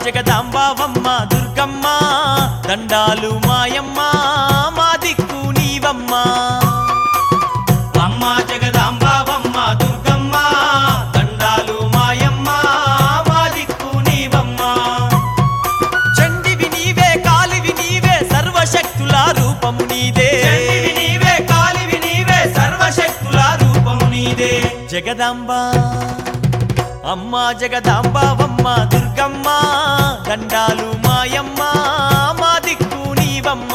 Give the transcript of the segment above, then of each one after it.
జగదాంబావమ్మ దుర్గమ్మ దండాలు మాయమ్మ మా దిక్కు నీవమ్మ అమ్మ జగదాంబావమ్మ దుర్గమ్మ దండాలు మాయమ్మ మా దిక్కు నీవమ్మ చండివి నీవే కాలివి నీవే సర్వశక్తుల రూపము నీదే చండివి నీవే కాలివి నీవే సర్వశక్తుల రూపము నీదే జగదాంబ అమ్మ జగదాంబావమ్మ దుర్గమ్మ దండాలు మాయమ్మ మా దిక్కు నీవమ్మ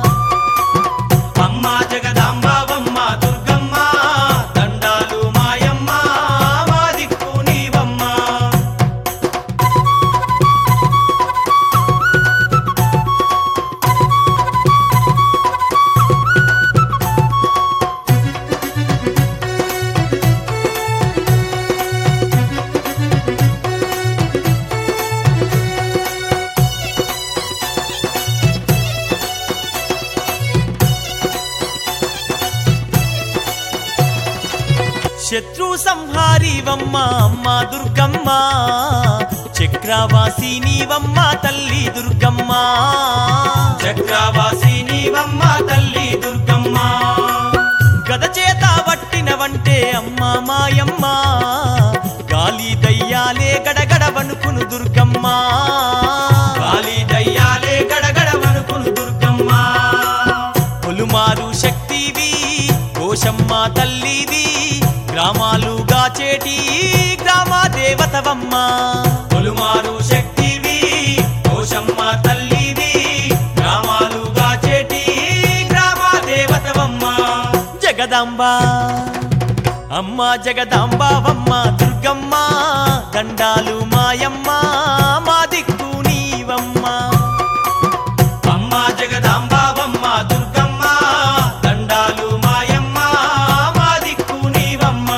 అమ్మ జగదాంబావమ్మ దుర్గమ్మ దండాలు మాయమ్మ మా దిక్కు నీవమ్మ శత్రు సంహారీవమ్మ అమ్మ దుర్గమ్మ చక్రవాసి నీవమ్మ తల్లి దుర్గమ్మ చక్రవాసి నీవమ్మ తల్లి దుర్గమ్మ గద చేత పట్టినవంటే అమ్మ మాయమ్మ గాలి దయ్యాలే గడగడ వణుకును దుర్గమ్మ కాలి దయ్యాలే గడగడ వణుకును దుర్గమ్మ పొలుమారు శక్తివి కోశమ్మ తల్లివి గ్రామాలు గాచేటి గ్రామ దేవతవమ్మ పొలుమారు శక్తివి కోశమ్మ తల్లివి గ్రామాలు గాచేటి గ్రామ దేవతవమ్మ జగదాంబ అమ్మ జగదాంబావమ్మ దుర్గమ్మ దండాలు మాయమ్మ మా దిక్కు నీవమ్మ అమ్మ జగదాంబావమ్మ దుర్గమ్మ దండాలు మాయమ్మ మా దిక్కు నీవమ్మ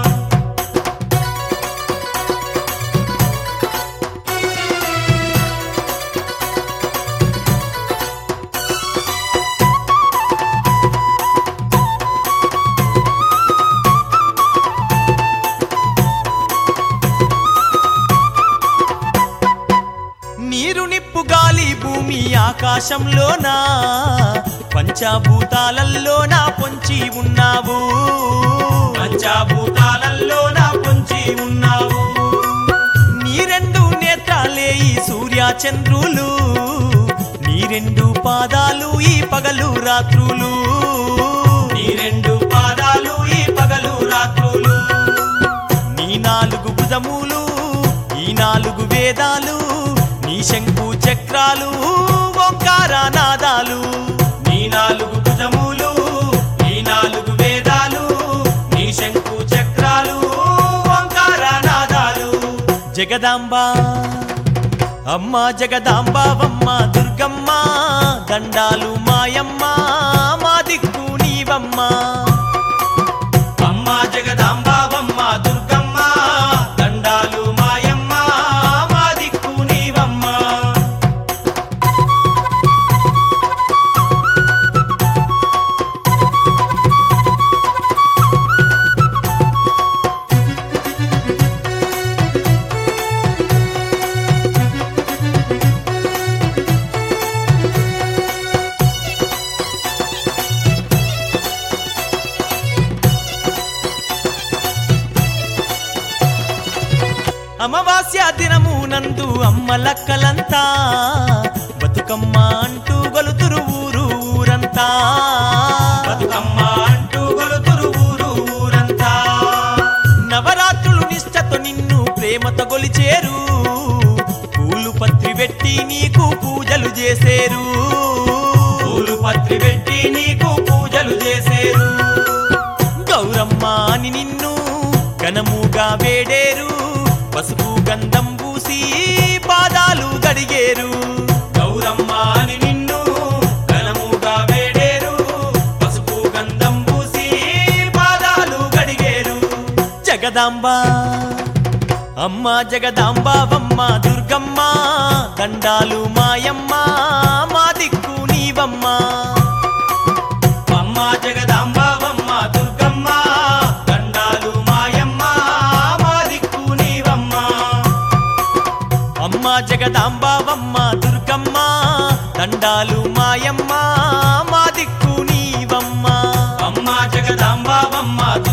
నీరు నిప్పు గాలి భూమి ఆకాశంలోనా పంచభూతాలల్లోనా పొంచి ఉన్నావు పంచభూతాలలో నా పొంచి ఉన్నావు నీ రెండు నేత్రాలే ఈ సూర్య చంద్రులు నీ రెండు పాదాలు ఈ పగలు రాత్రులు నీ రెండు పాదాలు ఈ పగలు రాత్రులు నీ నాలుగు భుజములు ఈ నాలుగు వేదాలు నీ శంకు చక్రాలు ఓంకార నాదాలు నీ నాలుగు భుజములు నీ నాలుగు వేదాలు నీ శంకు చక్రాలు ఓంకార నాదాలు జగదాంబ అమ్మ జగదాంబావమ్మ దుర్గమ్మ దండాలు మాయమ్మ మా దిక్కు నీవమ్మ అమ్మ జగదాంబావమ్మ దుర్గమ్మ దండాలు మాయమ్మ మా దిక్కు నీవమ్మ అమావాస్య దినము నందు అమ్మ లక్కలంతా బతుకమ్మ అంటూ గొలుతురు ఊరు ఊరంతా బతుకమ్మ అంటూ గొలుతురు ఊరు ఊరంతా నవరాత్రులు నిష్టతో నిన్ను ప్రేమతో గొలిచేరు పూలు పత్రి పెట్టి నీకు పూజలు చేసేరు పూలు పత్రి పెట్టి నీకు పూజలు చేసేరు గౌరమ్మ అని నిన్ను ఘనముగా వేడేరు పసుపు గంధం పూసి పాదాలు గడిగేరు గౌరమ్మ అని నిన్ను ఘనముగా వేడేరు పసుపు గంధం పూసి పాదాలు గడిగేరు జగదాంబ అమ్మ జగదాంబావమ్మ దుర్గమ్మ దండాలు మాయమ్మ మా దిక్కు నీవమ్మ అమ్మ జగదాంబావమ్మ దుర్గమ్మ దండాలు మాయమ్మ మా దిక్కు నీవమ్మ అమ్మ జగ జగదాంబావమ్మ దుర్గమ్మ దండాలు మాయమ్మ మా దిక్కు నీవమ్మ అమ్మ జగదాంబావమ్మ